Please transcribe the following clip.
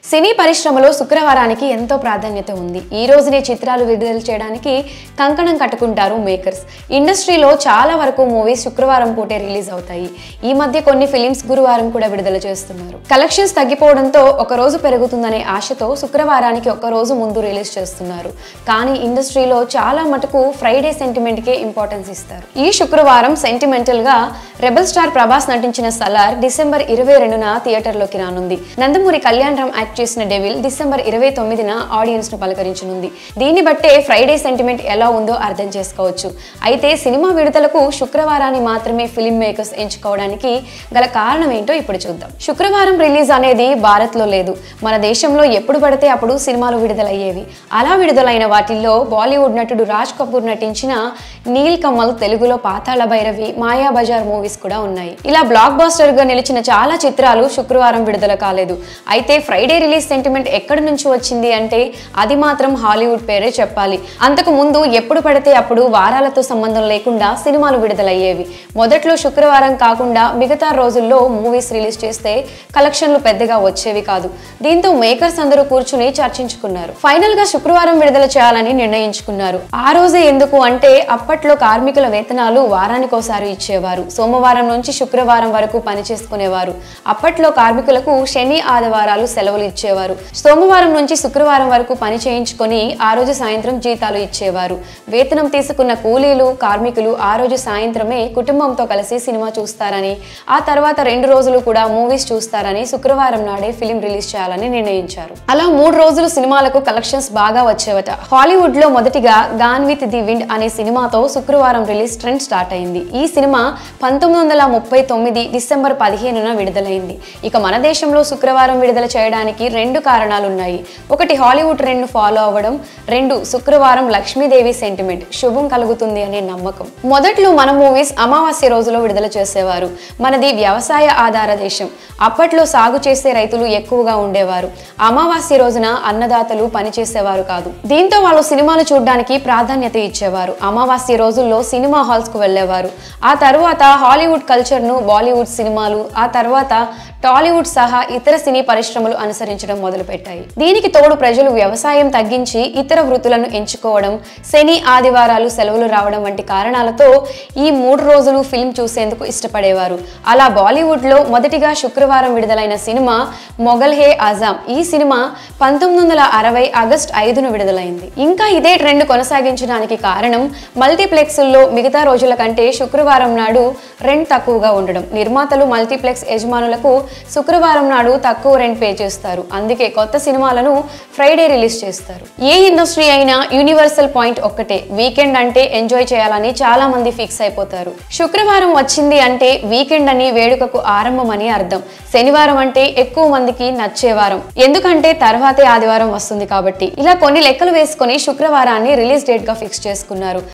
సినీ పరిశ్రమలో శుక్రవారానికి ఎంతో ప్రాధాన్యత ఉంది ఈ రోజునే చిత్రాలు విడుదల చేయడానికి కంకణం కట్టుకుంటారు మేకర్స్ ఇండస్ట్రీలో చాలా వరకు మూవీస్ శుక్రవారం పూటే రిలీజ్ అవుతాయి ఈ మధ్య కొన్ని ఫిలిమ్స్ గురువారం కూడా విడుదల చేస్తున్నారు కలెక్షన్స్ తగ్గిపోవడంతో ఒక రోజు పెరుగుతుందనే ఆశతో శుక్రవారానికి ఒక రోజు ముందు రిలీజ్ చేస్తున్నారు కానీ ఇండస్ట్రీలో చాలా మటుకు ఫ్రైడే సెంటిమెంట్ కే ఇంపార్టెన్స్ ఇస్తారు ఈ శుక్రవారం సెంటిమెంటల్ గా రెబల్ స్టార్ ప్రభాస్ నటించిన సలార్ డిసెంబర్ ఇరవై రెండున థియేటర్లోకి రానుంది నందమూరి కళ్యాణ్ రామ్ యాక్ట్ చేసిన డెవిల్ డిసెంబర్ ఇరవై తొమ్మిదిన ఆడియన్స్ ను పలకరించనుంది దీన్ని బట్టే ఫ్రైడే సెంటిమెంట్ ఎలా ఉందో అర్థం చేసుకోవచ్చు అయితే సినిమా విడుదలకు శుక్రవారాన్ని మాత్రమే ఫిల్మ్ మేకర్స్ ఎంచుకోవడానికి గల కారణం ఏంటో ఇప్పుడు చూద్దాం శుక్రవారం రిలీజ్ అనేది భారత్ లో లేదు మన దేశంలో ఎప్పుడు పడితే అప్పుడు సినిమాలు విడుదలయ్యేవి అలా విడుదలైన వాటిల్లో బాలీవుడ్ నటుడు రాజ్ కపూర్ నటించిన నీల్ కమల్ తెలుగులో పాతాళ భైరవి మాయా బజార్ మూవీస్ కూడా ఉన్నాయి ఇలా బ్లాక్ బాస్టర్ గా నిలిచిన చాలా చిత్రాలు శుక్రవారం విడుదల కాలేదు అయితే ఫ్రైడే రిలీజ్ సెంటిమెంట్ ఎక్కడి నుంచి వచ్చింది అంటే అది మాత్రం హాలీవుడ్ పేరే చెప్పాలి అంతకు ముందు ఎప్పుడు పడితే అప్పుడు వారాలతో సంబంధం లేకుండా సినిమాలు విడుదలయ్యేవి మొదట్లో శుక్రవారం కాకుండా మిగతా రోజుల్లో మూవీస్ రిలీజ్ చేస్తే కలెక్షన్లు పెద్దగా వచ్చేవి కాదు దీంతో మేకర్స్ అందరూ కూర్చుని చర్చించుకున్నారు ఫైనల్ గా శుక్రవారం విడుదల చేయాలని నిర్ణయించుకున్నారు ఆ రోజే ఎందుకు అంటే అప్పట్లో కార్మికుల వేతనాలు వారానికోసారి ఇచ్చేవారు సోమవారం నుంచి శుక్రవారం వరకు పని చేసుకునేవారు అప్పట్లో కార్మికులకు శని ఆదివారాలు సెలవులు ఇచ్చేవారు సోమవారం నుంచి శుక్రవారం వరకు పని చేయించుకొని ఆ రోజు సాయంత్రం జీతాలు ఇచ్చేవారు వేతనం తీసుకున్న కూలీలు కార్మికులు ఆ రోజు సాయంత్రమే కుటుంబంతో కలిసి సినిమా చూస్తారని ఆ తర్వాత రెండు రోజులు కూడా మూవీస్ చూస్తారని శుక్రవారం నాడే ఫిలిం రిలీజ్ చేయాలని నిర్ణయించారు అలా మూడు రోజులు సినిమాలకు కలెక్షన్స్ బాగా వచ్చేవట హాలీవుడ్ లో మొదటిగా గాన్ విత్ ది విండ్ అనే సినిమాతో శుక్రవారం రిలీజ్ ట్రెండ్ స్టార్ట్ అయింది ఈ సినిమా పంతొమ్మిది వందల ముప్పై తొమ్మిది డిసెంబర్ పదిహేనున విడుదలైంది ఇక మన దేశంలో శుక్రవారం విడుదల చేయడానికి రెండు కారణాలు ఉన్నాయి ఒకటి హాలీవుడ్ ట్రెండ్ ఫాలో అవ్వడం రెండు శుక్రవారం లక్ష్మీదేవి సెంటిమెంట్ శుభం కలుగుతుంది అనే నమ్మకం మొదట్లో మన మూవీస్ అమావాస్య రోజులో విడుదల చేసేవారు మనది వ్యవసాయ ఆధార దేశం అప్పట్లో సాగు చేసే రైతులు ఎక్కువగా ఉండేవారు అమావాస్య రోజున అన్నదాతలు పనిచేసేవారు కాదు దీంతో వాళ్ళు సినిమాలు చూడడానికి ప్రాధాన్యత ఇచ్చేవారు అమావాస్య రోజుల్లో సినిమా హాల్స్ కు వెళ్ళేవారు ఆ తర్వాత హాలీవుడ్ కల్చర్ ను బాలీవుడ్ సినిమాలు ఆ తర్వాత టాలీవుడ్ సహా ఇతర సినీ పరిశ్రమలు అనుసరించడం మొదలుపెట్టాయి దీనికి తోడు ప్రజలు వ్యవసాయం తగ్గించి ఇతర వృత్తులను ఎంచుకోవడం శని ఆదివారాలు సెలవులు రావడం వంటి కారణాలతో ఈ మూడు రోజులు ఫిల్మ్ చూసేందుకు ఇష్టపడేవారు అలా బాలీవుడ్ లో మొదటిగా శుక్రవారం విడుదలైన సినిమా మొఘల్ హే ఆజాం ఈ సినిమా పంతొమ్మిది వందల అరవై ఆగస్ట్ ఐదున విడుదలైంది ఇంకా ఇదే ట్రెండ్ కొనసాగించడానికి కారణం మల్టీప్లెక్స్ల్లో మిగతా రోజుల కంటే శుక్రవారం నాడు రెంట్ తక్కువగా ఉండడం నిర్మాతలు మల్టీప్లెక్స్ యజమానులకు శుక్రవారం నాడు తక్కువ రెంట్ పే చేస్తారు అందుకే కొత్త సినిమాలను ఫ్రైడే రిలీజ్ చేస్తారు ఏ ఇండస్ట్రీ అయినా యూనివర్సల్ పాయింట్ ఒక్కటే వీకెండ్ అంటే ఎంజాయ్ చేయాలని చాలా మంది ఫిక్స్ అయిపోతారు శుక్రవారం వచ్చింది అంటే వీకెండ్ అని వేడుకకు ఆరంభం అని అర్థం శనివారం అంటే ఎక్కువ మందికి నచ్చే వారం ఎందుకంటే తర్వాతే ఆదివారం వస్తుంది కాబట్టి ఇలా కొన్ని లెక్కలు వేసుకొని శుక్రవారాన్ని రిలీజ్ డేట్ గా ఫిక్స్ చేసుకున్నారు